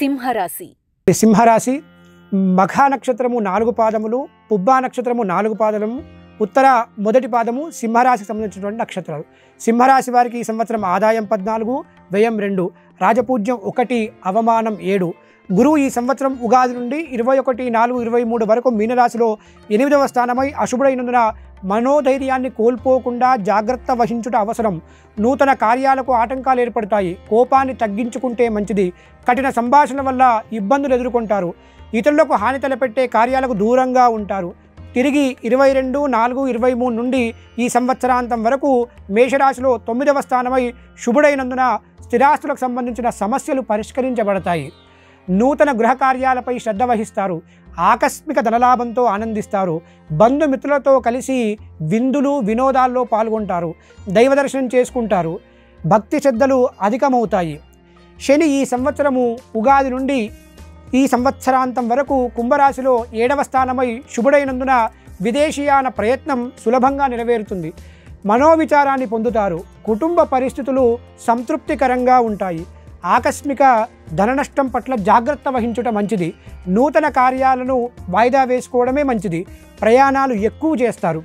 సింహరాశి సింహరాశి మఖ నక్షత్రము నాలుగు పాదములు పుబ్బా నక్షత్రము నాలుగు పాదము ఉత్తర మొదటి పాదము సింహరాశికి సంబంధించినటువంటి నక్షత్రాలు సింహరాశి వారికి ఈ సంవత్సరం ఆదాయం పద్నాలుగు వ్యయం రెండు రాజపూజ్యం ఒకటి అవమానం ఏడు గురువు ఈ సంవత్సరం ఉగాది నుండి ఇరవై ఒకటి నాలుగు ఇరవై మూడు వరకు మీనరాశిలో ఎనిమిదవ స్థానమై అశుభుడైనందున మనోధైర్యాన్ని కోల్పోకుండా జాగ్రత్త వహించుట అవసరం నూతన కార్యాలకు ఆటంకాలు ఏర్పడతాయి కోపాన్ని తగ్గించుకుంటే మంచిది కఠిన సంభాషణ వల్ల ఇబ్బందులు ఎదుర్కొంటారు ఇతరులకు హాని తలపెట్టే కార్యాలకు దూరంగా ఉంటారు తిరిగి ఇరవై రెండు నాలుగు ఇరవై మూడు నుండి ఈ సంవత్సరాంతం వరకు మేషరాశిలో తొమ్మిదవ స్థానమై శుభుడైనందున స్థిరాస్తులకు సంబంధించిన సమస్యలు పరిష్కరించబడతాయి నూతన గృహ కార్యాలపై శ్రద్ధ వహిస్తారు ఆకస్మిక ధనలాభంతో ఆనందిస్తారు బంధుమిత్రులతో కలిసి విందులు వినోదాల్లో పాల్గొంటారు దైవ దర్శనం చేసుకుంటారు భక్తి శ్రద్ధలు అధికమవుతాయి శని ఈ సంవత్సరము ఉగాది నుండి ఈ సంవత్సరాంతం వరకు కుంభరాశిలో ఏడవ స్థానమై శుభుడైనందున విదేశీయాన ప్రయత్నం సులభంగా నెరవేరుతుంది మనోవిచారాన్ని పొందుతారు కుటుంబ పరిస్థితులు సంతృప్తికరంగా ఉంటాయి ఆకస్మిక ధన నష్టం పట్ల జాగ్రత్త వహించుట మంచిది నూతన కార్యాలను వాయిదా వేసుకోవడమే మంచిది ప్రయాణాలు ఎక్కువ చేస్తారు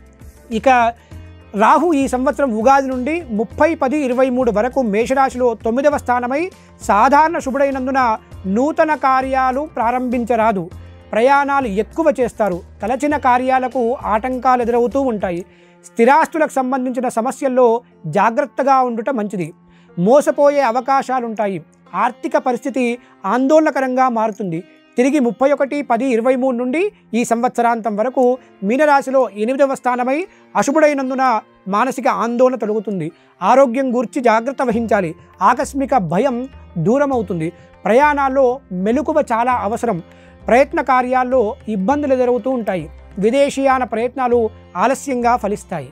ఇక రాహు ఈ సంవత్సరం ఉగాది నుండి ముప్పై పది ఇరవై మూడు వరకు మేషరాశిలో తొమ్మిదవ స్థానమై సాధారణ శుభుడైనందున నూతన కార్యాలు ప్రారంభించరాదు ప్రయాణాలు ఎక్కువ చేస్తారు తలచిన కార్యాలకు ఆటంకాలు ఎదురవుతూ ఉంటాయి స్థిరాస్తులకు సంబంధించిన సమస్యల్లో జాగ్రత్తగా ఉండుట మంచిది మోసపోయే అవకాశాలుంటాయి ఆర్థిక పరిస్థితి ఆందోళనకరంగా మారుతుంది తిరిగి ముప్పై ఒకటి పది ఇరవై మూడు నుండి ఈ సంవత్సరాంతం వరకు మీనరాశిలో ఎనిమిదవ స్థానమై అశుభుడైనందున మానసిక ఆందోళన తొలగుతుంది ఆరోగ్యం గూర్చి జాగ్రత్త వహించాలి ఆకస్మిక భయం దూరం అవుతుంది ప్రయాణాల్లో మెలకువ చాలా అవసరం ప్రయత్న కార్యాల్లో ఇబ్బందులు ఎదురవుతూ ఉంటాయి విదేశీయాన ప్రయత్నాలు ఆలస్యంగా ఫలిస్తాయి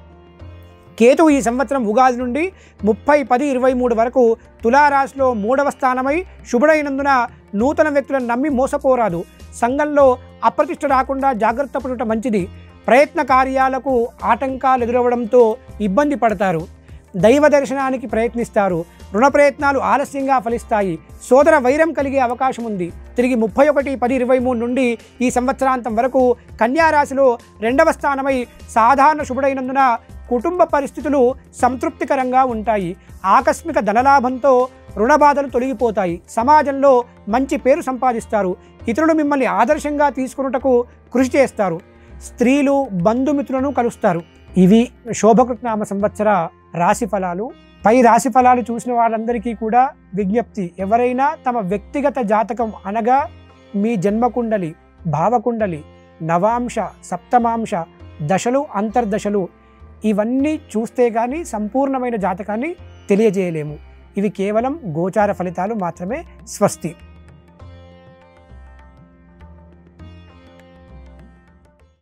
కేతువు ఈ సంవత్సరం ఉగాది నుండి ముప్పై పది ఇరవై మూడు వరకు తులారాశిలో మూడవ స్థానమై శుభుడైనందున నూతన వ్యక్తులను నమ్మి మోసపోరాదు సంఘంలో అప్రతిష్ట రాకుండా జాగ్రత్త పడుట మంచిది ప్రయత్న కార్యాలకు ఆటంకాలు ఎదురవడంతో ఇబ్బంది పడతారు దైవ దర్శనానికి ప్రయత్నిస్తారు రుణ ప్రయత్నాలు ఆలస్యంగా ఫలిస్తాయి సోదర వైరం కలిగే అవకాశం ఉంది తిరిగి ముప్పై ఒకటి పది ఇరవై మూడు నుండి ఈ సంవత్సరాంతం వరకు కన్యారాశిలో రెండవ స్థానమై సాధారణ శుభుడైనందున కుటుంబ పరిస్థితులు సంతృప్తికరంగా ఉంటాయి ఆకస్మిక ధనలాభంతో రుణ బాధలు తొలగిపోతాయి సమాజంలో మంచి పేరు సంపాదిస్తారు ఇతరులు మిమ్మల్ని ఆదర్శంగా తీసుకున్నటకు కృషి చేస్తారు స్త్రీలు బంధుమిత్రులను కలుస్తారు ఇవి శోభకృత్నామ సంవత్సర రాశి ఫలాలు పై రాశి ఫలాలు చూసిన వాళ్ళందరికీ కూడా విజ్ఞప్తి ఎవరైనా తమ వ్యక్తిగత జాతకం అనగా మీ జన్మకుండలి భావకుండలి నవాంశ సప్తమాంశ దశలు అంతర్దశలు ఇవన్నీ చూస్తే కానీ సంపూర్ణమైన జాతకాన్ని తెలియజేయలేము ఇవి కేవలం గోచార ఫలితాలు మాత్రమే స్వస్తి